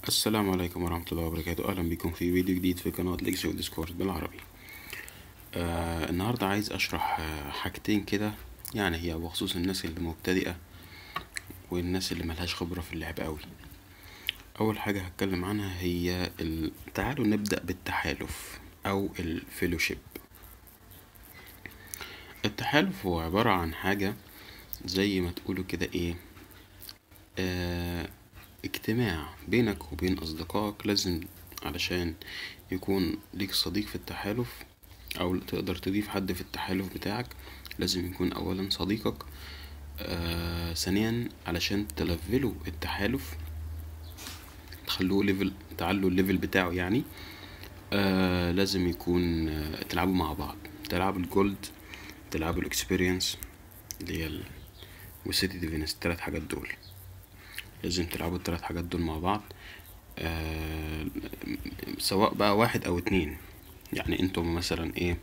السلام عليكم ورحمة الله وبركاته أهلا بكم في فيديو جديد في قناة ليكسيو ديسكورد بالعربي آه النهاردة عايز أشرح آه حاجتين كده يعني هي بخصوص الناس اللي مبتدئة والناس اللي ملهاش خبرة في اللعب أوي أول حاجة هتكلم عنها هي ال... تعالوا نبدأ بالتحالف أو الفيلوشيب التحالف هو عبارة عن حاجة زي ما تقولوا كده ايه آه اجتماع بينك وبين أصدقائك لازم علشان يكون ليك صديق في التحالف أو تقدر تضيف حد في التحالف بتاعك لازم يكون أولا صديقك آه ثانيا علشان تلفلوا التحالف تخلوه ليفل تعلوا الليفل بتاعه يعني آه لازم يكون آه تلعبوا مع بعض تلعبوا الجولد تلعبوا الاكسبيرينس اللي هي ال... وسيتي ديفينس التلات حاجات دول لازم تلعبوا التلات حاجات دول مع بعض آه سواء بقى واحد او اتنين يعني انتم مثلا ايه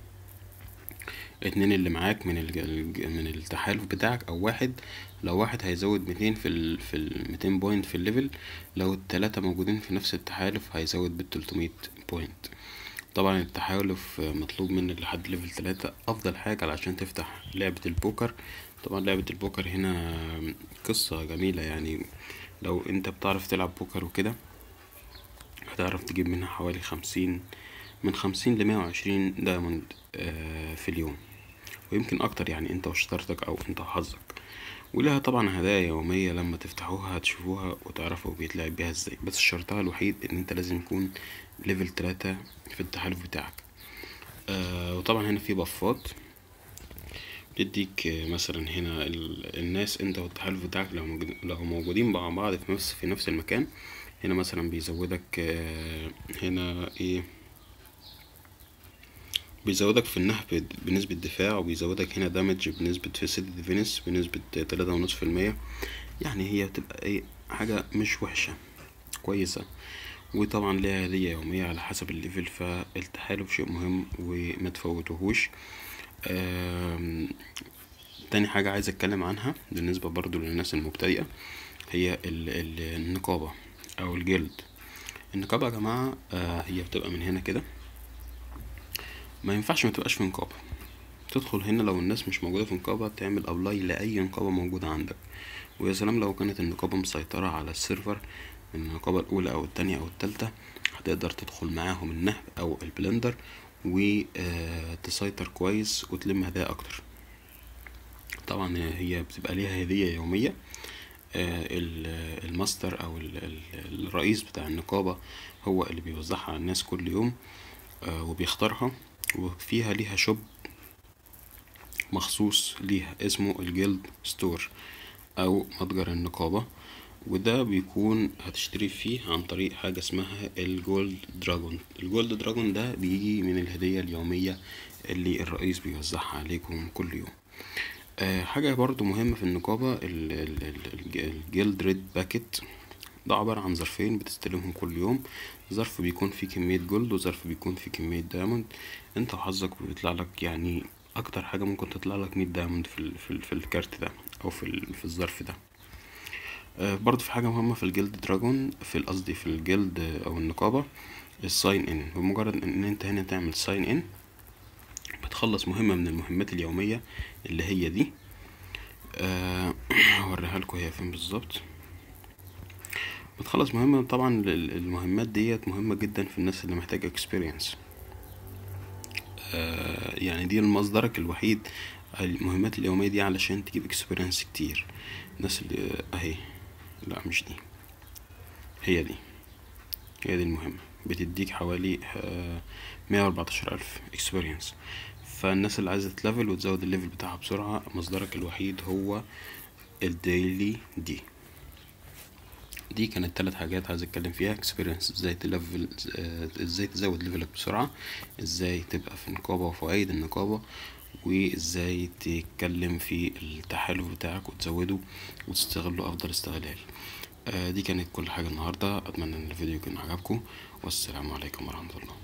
اتنين اللي معاك من الج... من التحالف بتاعك او واحد لو واحد هيزود ميتين في ال في الميتين بوينت في الليفل لو التلاتة موجودين في نفس التحالف هيزود بالتلتمية بوينت طبعا التحالف مطلوب منك لحد ليفل تلاتة افضل حاجة علشان تفتح لعبة البوكر طبعا لعبة البوكر هنا قصة جميلة يعني لو انت بتعرف تلعب بوكر وكده هتعرف تجيب منها حوالي خمسين من خمسين لمية وعشرين دايموند في اليوم ويمكن اكتر يعني انت وشطارتك او انت وحظك ولها طبعا هدايا يومية لما تفتحوها هتشوفوها وتعرفوا بيتلعب بيها ازاي بس شرطها الوحيد ان انت لازم يكون ليفل تلاتة في التحالف بتاعك آه وطبعا هنا في بفات بتديك مثلا هنا الناس انت والتحالف بتاعك لو موجود لو موجودين مع بعض في نفس في نفس المكان هنا مثلا بيزودك آه هنا ايه بيزودك في النهب بنسبة دفاع وبيزودك هنا دامج بنسبة فيسيتي ديفينس بنسبة تلاتة ونص في المية يعني هي بتبقى ايه حاجة مش وحشة كويسة وطبعا ليها هدية يومية على حسب الليفل فالتحالف شيء مهم وما تفوتوهوش تاني حاجة عايز اتكلم عنها بالنسبة برضو للناس المبتدئة هي ال ال النقابة او الجلد النقابة يا جماعة هي بتبقى من هنا كده ما ينفعش ما تبقاش في نقابة تدخل هنا لو الناس مش موجودة في نقابة تعمل ابلاي لأي نقابة موجودة عندك ويا سلام لو كانت النقابة مسيطرة على السيرفر من النقابة الأولى أو التانية أو التالتة هتقدر تدخل معاهم النهب أو البلندر وتسيطر كويس وتلم هدايا أكتر طبعا هي بتبقى ليها هدية يومية الماستر أو الرئيس بتاع النقابة هو اللي بيوزعها على الناس كل يوم وبيختارها وفيها ليها شوب مخصوص ليها اسمه الجلد ستور أو متجر النقابة وده بيكون هتشتري فيه عن طريق حاجة اسمها الجولد دراجون الجولد دراجون ده بيجي من الهدية اليومية اللي الرئيس بيوزعها عليكم كل يوم أه حاجة برضو مهمة في النقابة الجلد ريد باكيت ده عبارة عن ظرفين بتستلمهم كل يوم ظرف بيكون فيه كمية جولد وظرف بيكون فيه كمية دايموند انت وحظك بيطلع لك يعني اكتر حاجة ممكن تطلع لك مية دايموند في, ال في, ال في الكارت ده او في, في الظرف ده آه برضه في حاجة مهمة في الجلد دراجون في قصدي في الجلد أو النقابة الساين ان بمجرد ان انت هنا تعمل ساين ان بتخلص مهمة من المهمات اليومية اللي هي دي هوريها آه لكم هي فين بالظبط بتخلص مهمة طبعا المهمات ديت مهمة جدا في الناس اللي محتاجة اكسبيرينس آه يعني دي مصدرك الوحيد المهمات اليومية دي علشان تجيب اكسبيرينس كتير الناس اللي اهي لا مش دي هي دي هي دي المهمة بتديك حوالي مية واربعتاشر ألف اكسبيرينس فالناس اللي عايزة تليفل وتزود الليفل بتاعها بسرعة مصدرك الوحيد هو الديلي دي دي كانت تلات حاجات عايز اتكلم فيها اكسبيرينس ازاي تلفل ازاي تزود ليفلك بسرعة ازاي تبقى في نقابة وفوائد النقابة وازاي تتكلم في التحالف بتاعك وتزوده وتستغله افضل استغلال آه دي كانت كل حاجة النهاردة اتمنى ان الفيديو يكون عجبكم والسلام عليكم ورحمة الله